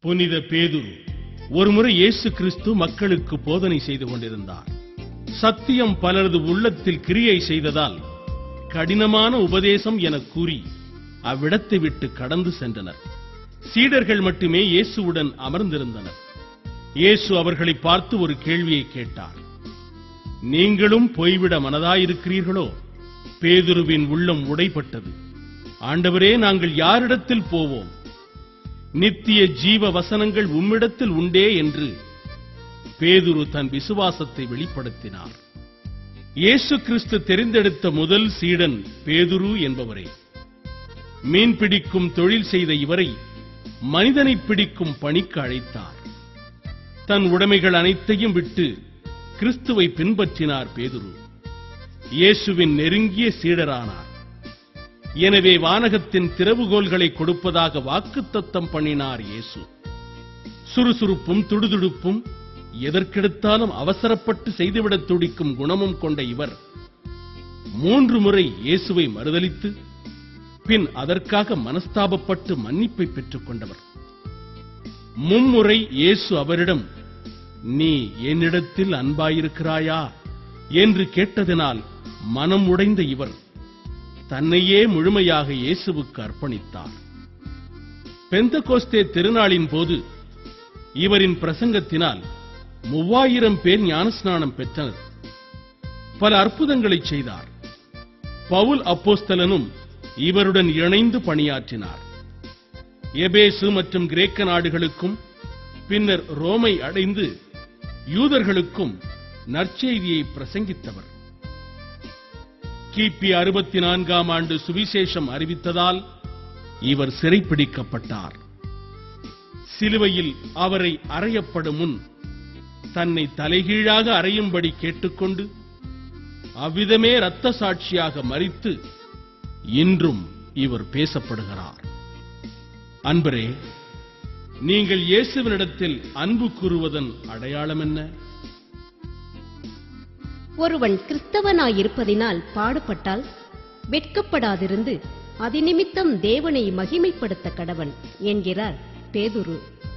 புனித பேதுரு ஒருமுறை இயேசு கிறிஸ்து மக்களுக்கு போதனை செய்து கொண்டிருந்தார் சத்தியம் பலரது உள்ளத்தில் கிரியை செய்ததால் கடினமான உபதேசம் எனக் கூறி அவ்விடத்தை விட்டு கடந்து சென்றனர் சீடர்கள் மட்டுமே இயேசுவுடன் அமர்ந்திருந்தனர் இயேசு அவர்களை பார்த்து ஒரு கேள்வியை கேட்டார் நீங்களும் போய்விட மனதாயிருக்கிறீர்களோ பேதுருவின் உள்ளம் உடைப்பட்டது ஆண்டவரே நாங்கள் யாரிடத்தில் போவோம் நித்திய ஜீவ வசனங்கள் உம்மிடத்தில் உண்டே என்று பேதுரு தன் விசுவாசத்தை வெளிப்படுத்தினார் இயேசு கிறிஸ்து தெரிந்தெடுத்த முதல் சீடன் பேதுரு என்பவரே மீன் பிடிக்கும் தொழில் செய்த இவரை மனிதனை பிடிக்கும் பணிக்கு அழைத்தார் தன் உடைமைகள் அனைத்தையும் விட்டு கிறிஸ்துவை பின்பற்றினார் பேதுரு இயேசுவின் நெருங்கிய சீடரானார் எனவே வானகத்தின் திறவுகோல்களை கொடுப்பதாக வாக்குத்தத்தம் பண்ணினார் இயேசு சுறுசுறுப்பும் துடுதுடுப்பும் எதற்கெடுத்தாலும் அவசரப்பட்டு செய்துவிடத் துடிக்கும் குணமும் கொண்ட இவர் மூன்று முறை இயேசுவை மறுதலித்து பின் அதற்காக மனஸ்தாபப்பட்டு மன்னிப்பை பெற்றுக் கொண்டவர் மும்முறை இயேசு அவரிடம் நீ என்னிடத்தில் அன்பாயிருக்கிறாயா என்று கேட்டதினால் மனம் உடைந்த இவர் தன்னையே முழுமையாக இயேசுவுக்கு அர்ப்பணித்தார் பெந்தகோஸ்தே திருநாளின் போது இவரின் பிரசங்கத்தினால் மூவாயிரம் பேர் ஞானஸ்நானம் பெற்றனர் பல அற்புதங்களை செய்தார் பவுல் அப்போஸ்தலனும் இவருடன் இணைந்து பணியாற்றினார் எபேசு மற்றும் கிரேக்க நாடுகளுக்கும் பின்னர் ரோமை அடைந்து யூதர்களுக்கும் நற்செய்தியை பிரசங்கித்தவர் கிபி அறுபத்தி நான்காம் ஆண்டு சுவிசேஷம் அறிவித்ததால் இவர் சிறைப்பிடிக்கப்பட்டார் சிலுவையில் அவரை அறையப்படும் முன் தன்னை தலைகீழாக அறையும்படி கேட்டுக்கொண்டு அவ்விதமே இரத்த சாட்சியாக மறித்து இன்றும் இவர் பேசப்படுகிறார் அன்பரே நீங்கள் இயேசுவினிடத்தில் அன்பு கூறுவதன் அடையாளம் என்ன ஒருவன் கிறிஸ்தவனாயிருப்பதினால் பாடுபட்டால் வெட்கப்படாதிருந்து அதிநிமித்தம் தேவனை மகிமைப்படுத்த கடவன் என்கிறார் பேதுரு